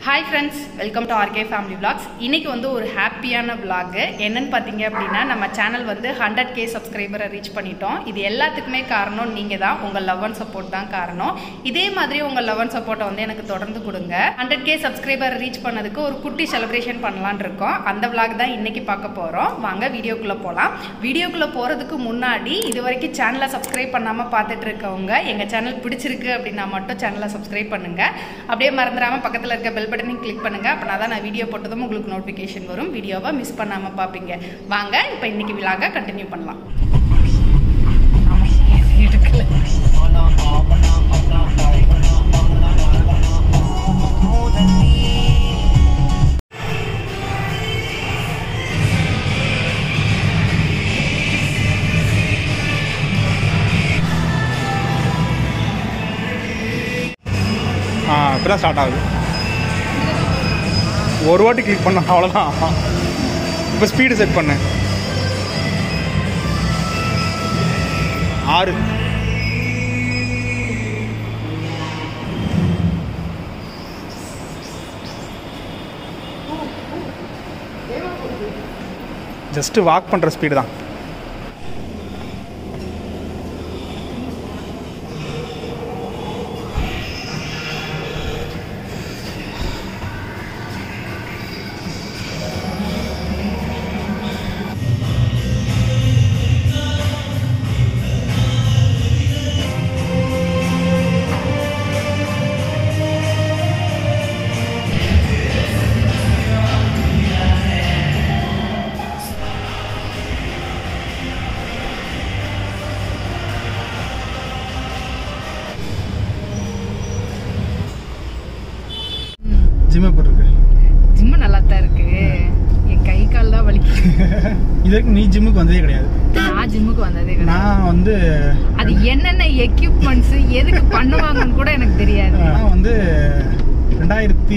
Hi friends welcome to RK family vlogs இன்னைக்கு வந்து ஒரு ஹாப்பியான vlog என்னன்னு பார்த்தீங்க அப்படின்னா நம்ம சேனல் வந்து ஹண்ட்ரட் கே சப்ஸ்கிரைபரை ரீச் பண்ணிட்டோம் இது எல்லாத்துக்குமே காரணம் நீங்கள் தான் உங்கள் லவ் அண்ட் சப்போர்ட் தான் காரணம் இதே மாதிரி உங்கள் லவ் அண்ட் சப்போர்ட்டை வந்து எனக்கு தொடர்ந்து கொடுங்க ஹண்ட்ரட் கே சப்ஸ்கிரைபரை ரீச் பண்ணதுக்கு ஒரு குட்டி செலிப்ரேஷன் பண்ணலான் இருக்கோம் அந்த vlog தான் இன்னைக்கு பார்க்க போகிறோம் வாங்க வீடியோக்குள்ளே போகலாம் வீடியோக்குள்ளே போகிறதுக்கு முன்னாடி இது வரைக்கும் சேனலை சப்ஸ்கிரைப் பண்ணாமல் பார்த்துட்டு இருக்கவங்க எங்கள் சேனல் பிடிச்சிருக்கு அப்படின்னா மட்டும் சேனலை சப்ஸ்கிரைப் பண்ணுங்க அப்படியே மறந்துடாமல் பக்கத்தில் இருக்க பெல் பட்டனையும் கிளிக் பண்ணுங்க அப்படின்னா தான் நான் வீடியோ போட்டதும் உங்களுக்கு நோட்டிஃபிகேஷன் வரும் வீடியோவை மிஸ் பண்ணாமல் பார்ப்பீங்க வாங்க இப்போ இன்னைக்கு விழாக கண்டினியூ பண்ணலாம் ஆ இப்போ தான் ஸ்டார்ட் ஆகுது ஒரு வாட்டி கிளிக் பண்ண அவ்வளோதான் இப்போ ஸ்பீடு செட் பண்ணு ஆறு ஜஸ்ட்டு வாக் பண்ணுற ஸ்பீடு தான் ஜிம் எப்படி இருக்கு ஜிம்மு நல்லா தான் இருக்கு என் கை கால் தான் வலிக்குது இது வரைக்கும் நீ ஜிம்முக்கு வந்ததே கிடையாது நான் ஜிம்முக்கு வந்ததே கிடையாது நான் வந்து அது என்னென்ன எக்யூப்மெண்ட்ஸ் எதுக்கு பண்ணுவாங்கன்னு கூட எனக்கு தெரியாது நான் வந்து ரெண்டாயிரத்தி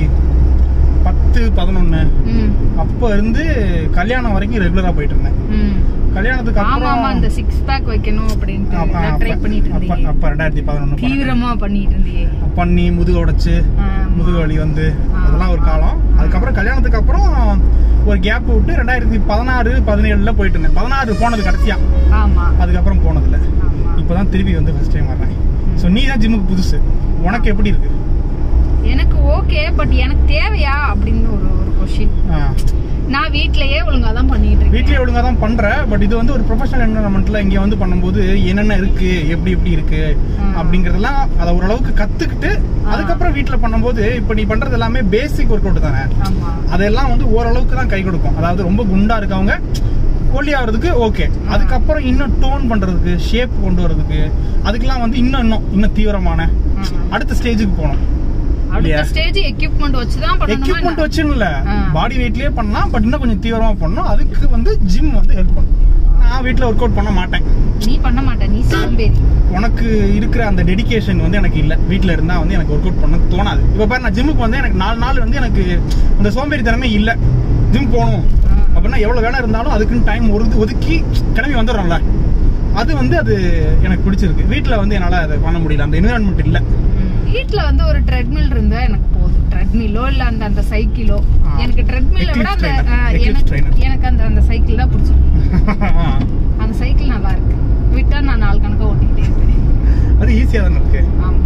பத்து பதினொன்று ம், அப்போ இருந்து கல்யாணம் வரைக்கும் ரெகுலராக போயிட்டு இருந்தேன் ம். கல்யாணத்துக்கு ஆமா அப்புறம் ஆமா அந்த சிக்ஸ் பேக் வைக்கணும் அப்படின்ட்டு அப்ப- ட்ரை அப்ப- பண்ணிட்டு அப்ப- இருந்தீங்க அப்ப ரெண்டாயிரத்தி பதினொன்று தீவிரமா பண்ணிட்டு இருந்தியே பண்ணி முதுகு உடைச்சு ஆமா. முதுகு வலி வந்து ஆ. அதெல்லாம் ஒரு காலம் அதுக்கப்புறம் கல்யாணத்துக்கு அப்புறம் ஒரு கேப் விட்டு ரெண்டாயிரத்தி பதினாறு பதினேழுல போயிட்டு இருந்தேன் பதினாறு போனது கடைசியா ஆமா அதுக்கப்புறம் போனதில்ல ஆமா இப்போதான் திருப்பி வந்து ஃபர்ஸ்ட் டைம் வர்றேன் ஸோ நீ தான் ஜிம்முக்கு புதுசு உனக்கு எப்படி இருக்கு எனக்கு ஓகே பட் எனக்கு தேவையா அப்படின்னு ஒரு ஒரு கொஸ்டின் ஆ. நான் வீட்லயே ஒழுங்கா தான் பண்ணிட்டு இருக்கேன் வீட்லயே ஒழுங்கா தான் பண்ற பட் இது வந்து ஒரு ப்ரொஃபஷனல் என்வரன்மெண்ட்ல இங்க வந்து பண்ணும்போது என்னென்ன இருக்கு எப்படி எப்படி இருக்கு ஆ. அப்படிங்கறதெல்லாம் அதை ஓரளவுக்கு கத்துக்கிட்டு அதுக்கப்புறம் வீட்ல பண்ணும்போது இப்போ நீ பண்றது எல்லாமே பேசிக் ஒர்க் அவுட் தானே ஆமா அதெல்லாம் வந்து ஓரளவுக்கு தான் கை கொடுக்கும் அதாவது ரொம்ப குண்டா இருக்கவங்க ஒல்லி ஆகிறதுக்கு ஓகே அதுக்கப்புறம் இன்னும் டோன் பண்றதுக்கு ஷேப் கொண்டு வர்றதுக்கு அதுக்கெல்லாம் வந்து இன்னும் இன்னும் இன்னும் தீவிரமான ஆ. அடுத்த ஸ்டேஜுக்கு போகணும் அடுத்த இல்லையா? ஸ்டேஜ் எக்யூப்மெண்ட் வச்சு தான் எக்யூப்மெண்ட் பண்ணணுமா வச்சுன்னு இல்ல ஆ. பாடி வெயிட்லயே பண்ணலாம் பட் இன்னும் கொஞ்சம் தீவிரமா பண்ணணும் அதுக்கு வந்து ஜிம் வந்து ஹெல்ப் பண்ணும் நான் வீட்ல ஒர்க் அவுட் பண்ண மாட்டேன் நீ பண்ண மாட்ட நீ சோம்பேறி உனக்கு இருக்கிற அந்த டெடிகேஷன் வந்து எனக்கு இல்ல வீட்ல இருந்தா வந்து எனக்கு ஒர்க் அவுட் பண்ண தோணாது இப்ப பாரு நான் ஜிம்முக்கு வந்து எனக்கு நாலு நாள் வந்து எனக்கு அந்த சோம்பேறித்தனமே இல்ல ஜிம் போகணும் ஆ. அப்படின்னா எவ்வளவு வேலை இருந்தாலும் அதுக்குன்னு டைம் ஒதுக்கி ஒதுக்கி கிளம்பி வந்துடுறோம்ல அது வந்து அது எனக்கு பிடிச்சிருக்கு வீட்ல வந்து என்னால அதை பண்ண முடியல அந்த என்விரான்மெண்ட் இல்ல வீட்ல வந்து ஒரு ட்ரெட்மில் இருந்தா எனக்கு போதும் ட்ரெட்மிலோ இல்ல அந்த அந்த சைக்கிளோ ஆ. எனக்கு ட்ரெட்மில்ல விட Eclipse அந்த trainer. ஆ, Eclipse எனக்கு trainer. எனக்கு அந்த அந்த சைக்கிள் தான் பிடிச்சிருக்கு அந்த சைக்கிள் நல்லா இருக்கு விட்டா நான் நாலு கணக்கா ஓட்டிக்கிட்டே இருப்பேன் அது ஈஸியா தானே இருக்கு ஆமா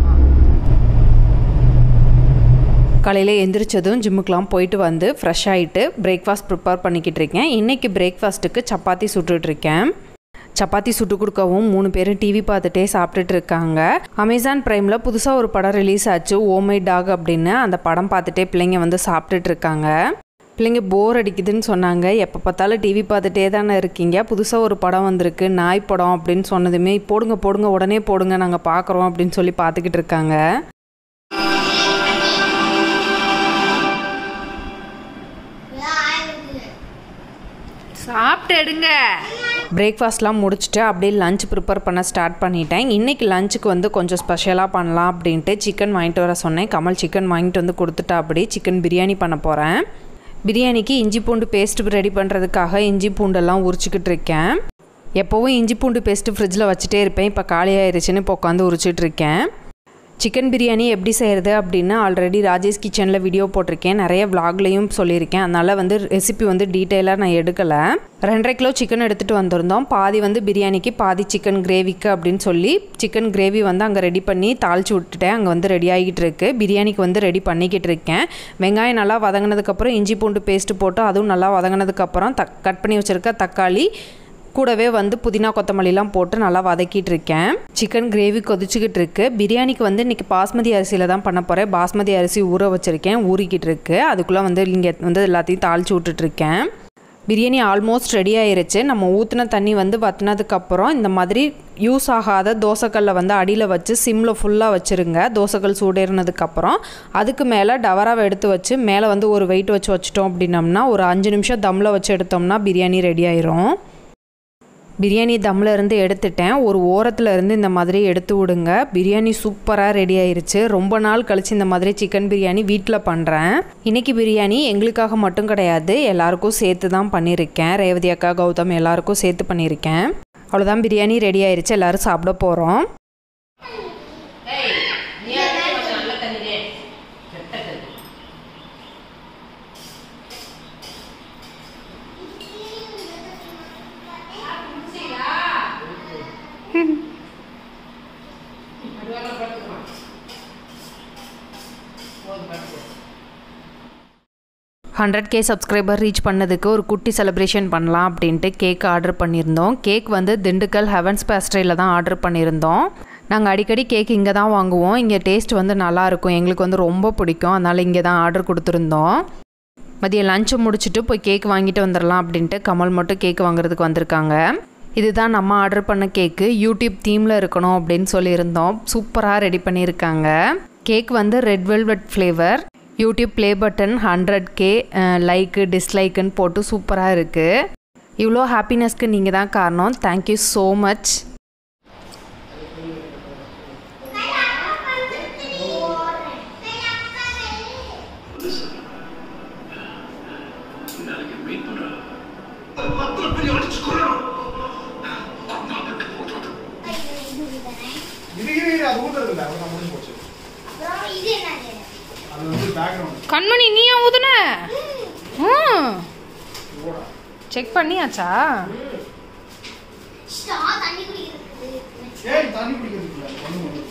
காலையில் எந்திரிச்சதும் ஜிம்முக்கெலாம் போயிட்டு வந்து ஃப்ரெஷ் ஆகிட்டு பிரேக்ஃபாஸ்ட் ப்ரிப்பேர் பண்ணிக்கிட்டு இருக்கேன் இன்றைக்கி பிரேக்ஃபாஸ்ட்டுக்கு சப்பாத்தி சுட்டுட்ருக்கேன் சப்பாத்தி சுட்டு கொடுக்கவும் மூணு பேரும் டிவி பார்த்துட்டே சாப்பிட்டுட்டு இருக்காங்க அமேசான் ப்ரைமில் புதுசாக ஒரு படம் ரிலீஸ் ஆச்சு ஓமை டாக் அப்படின்னு அந்த படம் பார்த்துட்டே பிள்ளைங்க வந்து சாப்பிட்டுட்டு இருக்காங்க பிள்ளைங்க போர் அடிக்குதுன்னு சொன்னாங்க எப்போ பார்த்தாலும் டிவி பார்த்துட்டே தானே இருக்கீங்க புதுசாக ஒரு படம் வந்திருக்கு நாய் படம் அப்படின்னு சொன்னதுமே போடுங்க போடுங்க உடனே போடுங்க நாங்கள் பார்க்குறோம் அப்படின்னு சொல்லி பார்த்துக்கிட்டு இருக்காங்க சாப்பிட்டு எடுங்க பிரேக்ஃபாஸ்ட்லாம் முடிச்சுட்டு அப்படியே லஞ்ச் ப்ரிப்பேர் பண்ண ஸ்டார்ட் பண்ணிட்டேன் இன்றைக்கி லஞ்சுக்கு வந்து கொஞ்சம் ஸ்பெஷலாக பண்ணலாம் அப்படின்ட்டு சிக்கன் வாங்கிட்டு வர சொன்னேன் கமல் சிக்கன் வாங்கிட்டு வந்து கொடுத்துட்டா அப்படி சிக்கன் பிரியாணி பண்ண போகிறேன் பிரியாணிக்கு இஞ்சி பூண்டு பேஸ்ட் ரெடி பண்ணுறதுக்காக இஞ்சி பூண்டெல்லாம் உரிச்சிக்கிட்டு இருக்கேன் எப்போவும் இஞ்சி பூண்டு பேஸ்ட்டு ஃப்ரிட்ஜில் வச்சுட்டே இருப்பேன் இப்போ காலியாயிருச்சுன்னு இப்போ உட்காந்து உரிச்சிட்டு இருக்கேன் சிக்கன் பிரியாணி எப்படி செய்கிறது அப்படின்னு ஆல்ரெடி ராஜேஷ் கிச்சனில் வீடியோ போட்டிருக்கேன் நிறைய vlogலையும் சொல்லியிருக்கேன் அதனால் வந்து ரெசிபி வந்து டீட்டெயிலாக நான் எடுக்கலை ரெண்டரை கிலோ சிக்கன் எடுத்துகிட்டு வந்திருந்தோம் பாதி வந்து பிரியாணிக்கு பாதி சிக்கன் கிரேவிக்கு அப்படின்னு சொல்லி சிக்கன் கிரேவி வந்து அங்கே ரெடி பண்ணி தாளித்து விட்டுட்டேன் அங்கே வந்து ரெடி ஆகிட்டு இருக்கு பிரியாணிக்கு வந்து ரெடி பண்ணிக்கிட்டு இருக்கேன் வெங்காயம் நல்லா வதங்கினதுக்கப்புறம் இஞ்சி பூண்டு பேஸ்ட்டு போட்டு அதுவும் நல்லா வதங்கினதுக்கப்புறம் தக் கட் பண்ணி வச்சுருக்க தக்காளி கூடவே வந்து புதினா கொத்தமல்லிலாம் போட்டு நல்லா வதக்கிட்டு இருக்கேன் சிக்கன் கிரேவி கொதிச்சுக்கிட்டு இருக்கு பிரியாணிக்கு வந்து இன்றைக்கி பாஸ்மதி அரிசியில் தான் பண்ண போகிறேன் பாஸ்மதி அரிசி ஊற வச்சுருக்கேன் ஊறிக்கிட்டு இருக்கு அதுக்குள்ளே வந்து இங்கே வந்து எல்லாத்தையும் தாளித்து விட்டுட்ருக்கேன் பிரியாணி ஆல்மோஸ்ட் ரெடி ஆயிருச்சு நம்ம ஊற்றின தண்ணி வந்து வற்றினதுக்கப்புறம் இந்த மாதிரி யூஸ் ஆகாத தோசைக்கல்லை வந்து அடியில் வச்சு சிம்மில் ஃபுல்லாக வச்சுருங்க தோசைக்கல் சூடேறினதுக்கப்புறம் அதுக்கு மேலே டவராவை எடுத்து வச்சு மேலே வந்து ஒரு வெயிட் வச்சு வச்சிட்டோம் அப்படின்னம்னா ஒரு அஞ்சு நிமிஷம் தம்மில் வச்சு எடுத்தோம்னா பிரியாணி ரெடி ஆயிரும் பிரியாணி தம்மில் இருந்து எடுத்துட்டேன் ஒரு ஓரத்தில் இருந்து இந்த மாதிரி எடுத்து விடுங்க பிரியாணி சூப்பராக ரெடி ஆயிருச்சு ரொம்ப நாள் கழிச்சு இந்த மாதிரி சிக்கன் பிரியாணி வீட்டில் பண்ணுறேன் இன்னைக்கு பிரியாணி எங்களுக்காக மட்டும் கிடையாது எல்லாருக்கும் சேர்த்து தான் பண்ணியிருக்கேன் ரேவதி அக்கா கௌதம் எல்லாருக்கும் சேர்த்து பண்ணியிருக்கேன் அவ்வளோதான் பிரியாணி ரெடி ஆயிருச்சு எல்லாரும் சாப்பிட போகிறோம் ஹண்ட்ரட் கே சப்ஸ்கிரைபர் ரீச் பண்ணதுக்கு ஒரு குட்டி செலிப்ரேஷன் பண்ணலாம் அப்படின்ட்டு கேக் ஆர்டர் பண்ணியிருந்தோம் கேக் வந்து திண்டுக்கல் ஹெவன்ஸ் பேஸ்ட்ரியில் தான் ஆர்டர் பண்ணியிருந்தோம் நாங்கள் அடிக்கடி கேக் இங்கே தான் வாங்குவோம் இங்கே டேஸ்ட் வந்து நல்லா இருக்கும் எங்களுக்கு வந்து ரொம்ப பிடிக்கும் அதனால் இங்கே தான் ஆர்டர் கொடுத்துருந்தோம் மதியம் லஞ்சு முடிச்சுட்டு போய் கேக் வாங்கிட்டு வந்துடலாம் அப்படின்ட்டு கமல் மட்டும் கேக் வாங்குறதுக்கு வந்திருக்காங்க இதுதான் நம்ம ஆர்டர் பண்ண கேக்கு யூடியூப் தீமில் இருக்கணும் அப்படின்னு சொல்லியிருந்தோம் சூப்பராக ரெடி பண்ணியிருக்காங்க கேக் வந்து red velvet flavour YouTube play button hundred K like டிஸ்லைக்குன்னு போட்டு சூப்பராக இருக்குது இவ்வளோ ஹாப்பினஸ்க்கு நீங்கள் தான் காரணம் தேங்க்யூ ஸோ மச் இது இது இது அது ஊத்துறது இல்லை அவ்வளோ முடிஞ்சு போச்சு அது வந்து பேக்ரவுண்ட் கண்மணி நீயா ஊதுன ம் செக் பண்ணியாச்சா ஏய் தண்ணி குடிக்கிறது இல்லை ஒன்றும் ஒன்று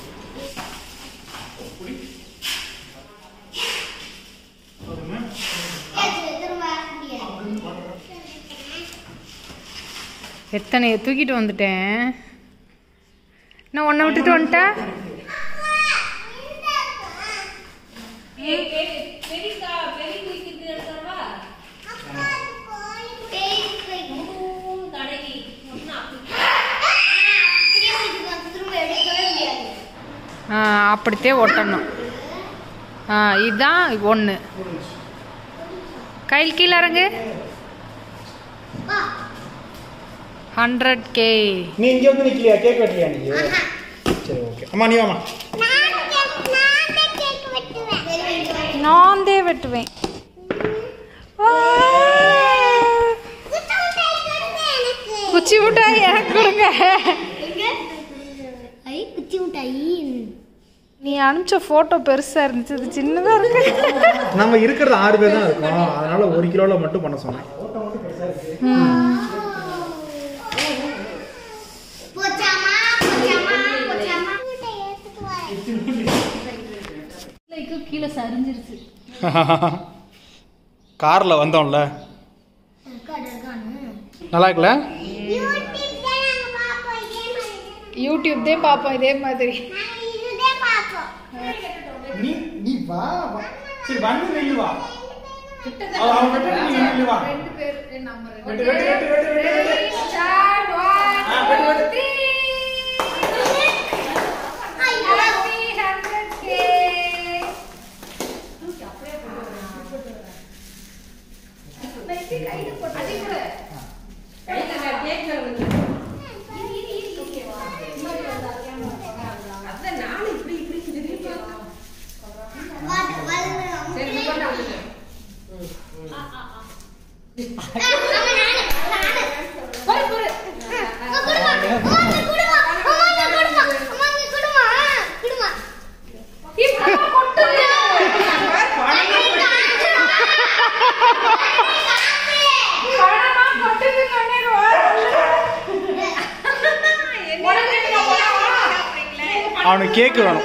எத்தனைய தூக்கிட்டு வந்துட்டேன் நான் ஒன்றை விட்டுட்டு வந்துட்டேன் ஆ, அப்படித்தே ஒட்டணும் ஆ இதுதான் ஒன்று கையில் கீழே இறங்கு ஹண்ட்ரட் கே நீ இங்கே வந்து நிற்கலையா கேக் வெட்டலையா நீ சரி ஓகே அம்மா நீ வாமா நான் தே வெட்டுவேன் வா. குச்சி மிட்டாய் எனக்கு கொடுங்க குச்சி மிட்டாயி நீ அனுப்பிச்ச ஃபோட்டோ பெருசாக இருந்துச்சு இது சின்னதாக இருக்கு நம்ம இருக்கிறது ஆறு பேர் தான் இருக்கோம் அதனால ஒரு கிலோவில் மட்டும் பண்ண சொன்னேன் போச்சாமா போச்சாமா போச்சாமா மிட்டாய் எடுத்துட்டு வரேன் கீழே சரிஞ்சிருச்சு காரில் வந்தோம்ல நல்லா இருக்குல்ல யூடியூப் தான் நாங்க பாப்போம் இதே மாதிரி யூடியூப் தான் பார்ப்போம் இதே மாதிரி நாங்க இதுதே பாப்போம் நீ நீ வா வா. சரி வந்து நில்லு வா அவ- அவ வெட்டுறது நீ நில்லு வா வெட்டு வெட்டு வெட்டு வெட்டு வெட்டு வெட்டு ஆ, வெட்டு வெட்டு அவனுக்கு கேக்கு வேணும்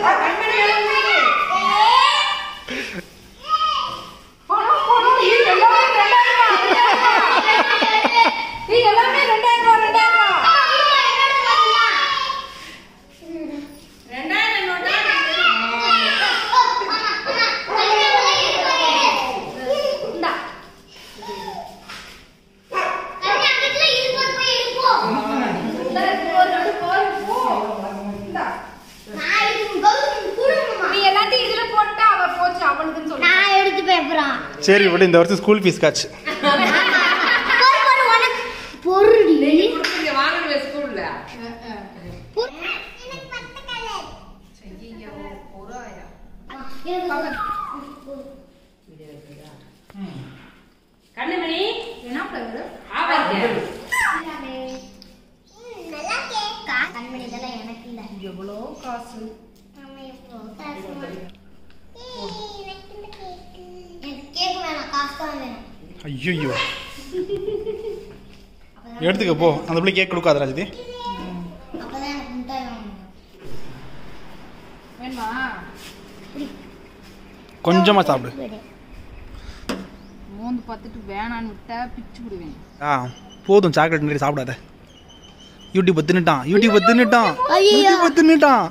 நீ எல்லாத்தையும் இதுல போட்டுட்டா அவ போச்சு அவனுக்குன்னு சொல்லு நான் எடுத்து பேப்பறான் சரி விட இந்த வருஷம் ஸ்கூல் ஃபீஸ் காச்சு பொருள் வாங்கல ஸ்கூல்ல கண்ணுமணி என்ன ஃப்ளவர் ஆவாங்க கண்மணி இதெல்லாம் எனக்கு இல்ல எவ்வளோ காசு ஆமா, எவ்வளோ காசு? ஏய், எனக்கு இந்த கேக்கு. எனக்கு கேக்கு வேணாம் காசு தான் வேணும் ஐயோ எடுத்துக்க போ அந்த பிள்ளை கேக் கொடுக்காத ராஜதி அப்பதான் எனக்கு முட்டாய் வாங்க முடியும். வேணுமா கொஞ்சமா சாப்பிடு விடு. மோந்து பார்த்துட்டு வேணான்னு விட்டா பிச்சு விடுவேன் ஆ போதும் சாக்லேட் நிறைய சாப்பிடாத யூடியூப் தின்னுட்டான் யூடியூப் தின்னுட்டான் ஐயையோ. யூடியூப் தின்னுட்டான்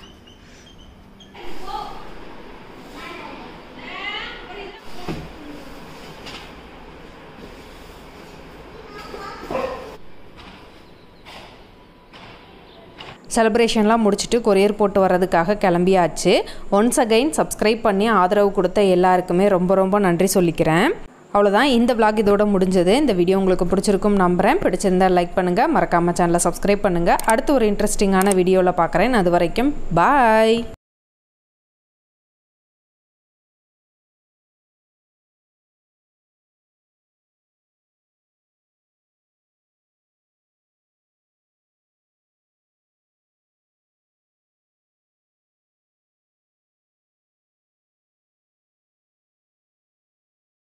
செலிப்ரேஷன்லாம் முடிச்சுட்டு கொரியர் போட்டு வர்றதுக்காக கிளம்பியாச்சு ஒன்ஸ் அகைன் சப்ஸ்கிரைப் பண்ணி ஆதரவு கொடுத்த எல்லாருக்குமே ரொம்ப ரொம்ப நன்றி சொல்லிக்கிறேன் அவ்வளோதான் இந்த vlog இதோட முடிஞ்சது இந்த வீடியோ உங்களுக்கு பிடிச்சிருக்கும் நம்புகிறேன் பிடிச்சிருந்தா லைக் பண்ணுங்கள் மறக்காமல் சேனலை சப்ஸ்கிரைப் பண்ணுங்கள் அடுத்து ஒரு இன்ட்ரெஸ்டிங்கான வீடியோவில் பார்க்குறேன் அது வரைக்கும் பாய்